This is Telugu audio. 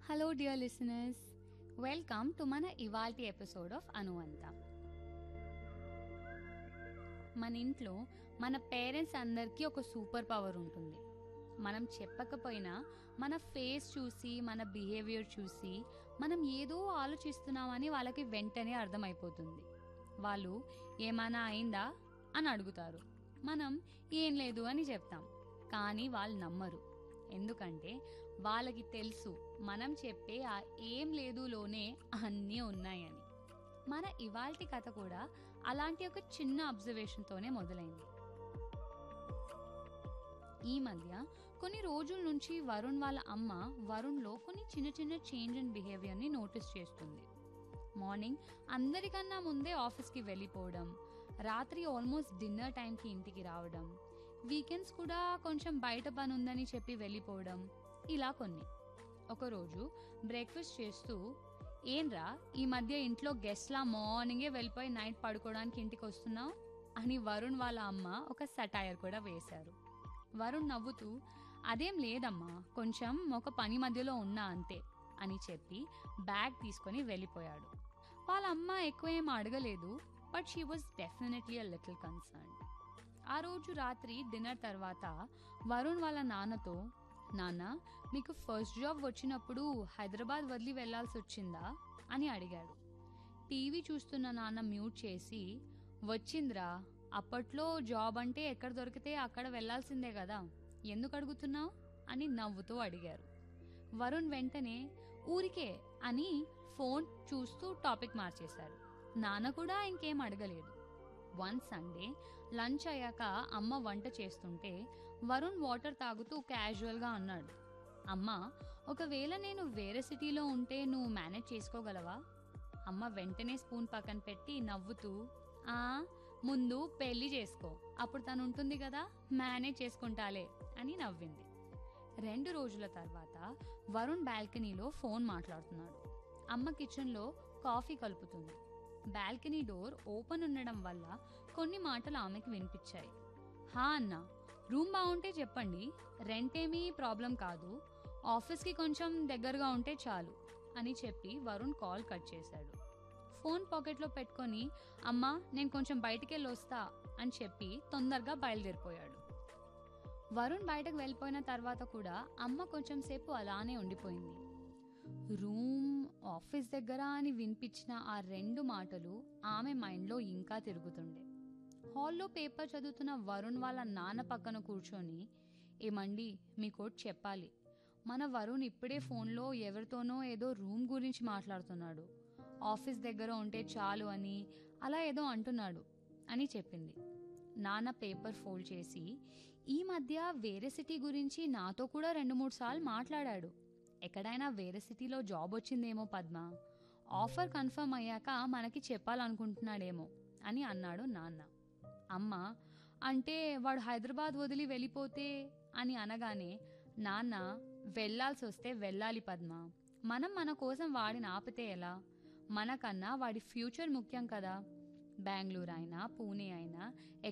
hello dear listeners welcome to మన ఇవాల్టి ఎపిసోడ్ ఆఫ్ అనువంత మన ఇంట్లో మన పేరెంట్స్ అందరికీ ఒక సూపర్ పవర్ ఉంటుంది మనం చెప్పకపోయినా మన ఫేస్ చూసి మన బిహేవియర్ చూసి మనం ఏదో ఆలోచిస్తున్నామని వాళ్ళకి వెంటనే అర్థమైపోతుంది వాళ్ళు ఏమైనా అయిందా అని అడుగుతారు మనం ఏం లేదు అని చెప్తాం కానీ వాళ్ళు నమ్మరు ఎందుకంటే వాళ్ళకి తెలుసు మనం చెప్పే ఆ ఏం లేదులోనే అన్నీ ఉన్నాయని మన ఇవాల్టి కథ కూడా అలాంటి ఒక చిన్న అబ్జర్వేషన్తోనే మొదలైంది ఈ మధ్య కొన్ని రోజుల నుంచి వరుణ్ వాళ్ళ అమ్మ వరుణ్లో కొన్ని చిన్న చిన్న చేంజ్ ఇన్ బిహేవియర్ని నోటీస్ చేస్తుంది మార్నింగ్ అందరికన్నా ముందే ఆఫీస్కి వెళ్ళిపోవడం రాత్రి ఆల్మోస్ట్ డిన్నర్ టైంకి ఇంటికి రావడం వీకెండ్స్ కూడా కొంచెం బయట పని ఉందని చెప్పి వెళ్ళిపోవడం ఇలా కొన్ని ఒకరోజు బ్రేక్ఫాస్ట్ చేస్తూ ఏంరా ఈ మధ్య ఇంట్లో గెస్ట్లా మార్నింగే వెళ్ళిపోయి నైట్ పడుకోవడానికి ఇంటికి వస్తున్నావు అని వరుణ్ వాళ్ళ అమ్మ ఒక సటైర్ కూడా వేశారు వరుణ్ నవ్వుతూ అదేం లేదమ్మా కొంచెం ఒక పని మధ్యలో ఉన్నా అంతే అని చెప్పి బ్యాగ్ తీసుకొని వెళ్ళిపోయాడు వాళ్ళ అమ్మ ఎక్కువ ఏం అడగలేదు but she was definitely a little concern ఆ రోజు రాత్రి డిన్నర్ తర్వాత వరుణ్ వాళ్ళ నాన్నతో నాన్న మీకు ఫస్ట్ జాబ్ వచ్చినప్పుడు హైదరాబాద్ వదిలి వెళ్లాల్సి వచ్చిందా అని అడిగాడు టీవీ చూస్తున్న నాన్న మ్యూట్ చేసి వచ్చిందిరా అప్పట్లో జాబ్ అంటే ఎక్కడ దొరికితే అక్కడ వెళ్లాల్సిందే కదా ఎందుకు అడుగుతున్నావు అని నవ్వుతూ అడిగారు వరుణ్ వెంటనే ఊరికే అని ఫోన్ చూస్తూ టాపిక్ మార్చేశాడు నాన్న కూడా ఇంకేం అడగలేదు వన్ సండే లంచ్ అయ్యాక అమ్మ వంట చేస్తుంటే వరుణ్ వాటర్ తాగుతూ క్యాజువల్గా అన్నాడు అమ్మ ఒకవేళ నేను వేరే సిటీలో ఉంటే నువ్వు మేనేజ్ చేసుకోగలవా అమ్మ వెంటనే స్పూన్ పక్కన పెట్టి నవ్వుతూ ఆ ముందు పెళ్లి చేసుకో అప్పుడు తను ఉంటుంది కదా మేనేజ్ చేసుకుంటాలే అని నవ్వింది రెండు రోజుల తర్వాత వరుణ్ బాల్కనీలో ఫోన్ మాట్లాడుతున్నాడు అమ్మ కిచెన్లో కాఫీ కలుపుతుంది బాల్కనీ డోర్ ఓపెన్ ఉండడం వల్ల కొన్ని మాటలు ఆమెకి వినిపించాయి హా అన్న రూమ్ బాగుంటే చెప్పండి రెంట్ ఏమీ ప్రాబ్లం కాదు ఆఫీస్కి కొంచెం దగ్గరగా ఉంటే చాలు అని చెప్పి వరుణ్ కాల్ కట్ చేశాడు ఫోన్ పాకెట్లో పెట్టుకొని అమ్మా నేను కొంచెం బయటికి వెళ్ళి వస్తా అని చెప్పి తొందరగా బయలుదేరిపోయాడు వరుణ్ బయటకు వెళ్ళిపోయిన తర్వాత కూడా అమ్మ కొంచెం సేపు అలానే ఉండిపోయింది రూమ్ ఆఫీస్ దగ్గర అని వినిపించిన ఆ రెండు మాటలు ఆమె మైండ్లో ఇంకా తిరుగుతుండే హాల్లో పేపర్ చదువుతున్న వరుణ్ వాళ్ళ నాన్న పక్కన కూర్చొని ఏమండి మీకోటి చెప్పాలి మన వరుణ్ ఇప్పుడే ఫోన్లో ఎవరితోనో ఏదో రూమ్ గురించి మాట్లాడుతున్నాడు ఆఫీస్ దగ్గర ఉంటే చాలు అని అలా ఏదో అంటున్నాడు అని చెప్పింది నాన్న పేపర్ ఫోల్డ్ చేసి ఈ మధ్య వేరే సిటీ గురించి నాతో కూడా రెండు మూడు సార్లు మాట్లాడాడు ఎక్కడైనా వేరే సిటీలో జాబ్ వచ్చిందేమో పద్మ ఆఫర్ కన్ఫర్మ్ అయ్యాక మనకి చెప్పాలనుకుంటున్నాడేమో అని అన్నాడు నాన్న అమ్మ అంటే వాడు హైదరాబాద్ వదిలి వెళ్ళిపోతే అని అనగానే నాన్న వెళ్ళాల్సి వస్తే వెళ్ళాలి పద్మ మనం మన కోసం వాడిని ఆపితే ఎలా మనకన్నా వాడి ఫ్యూచర్ ముఖ్యం కదా బెంగళూరు అయినా పూణే అయినా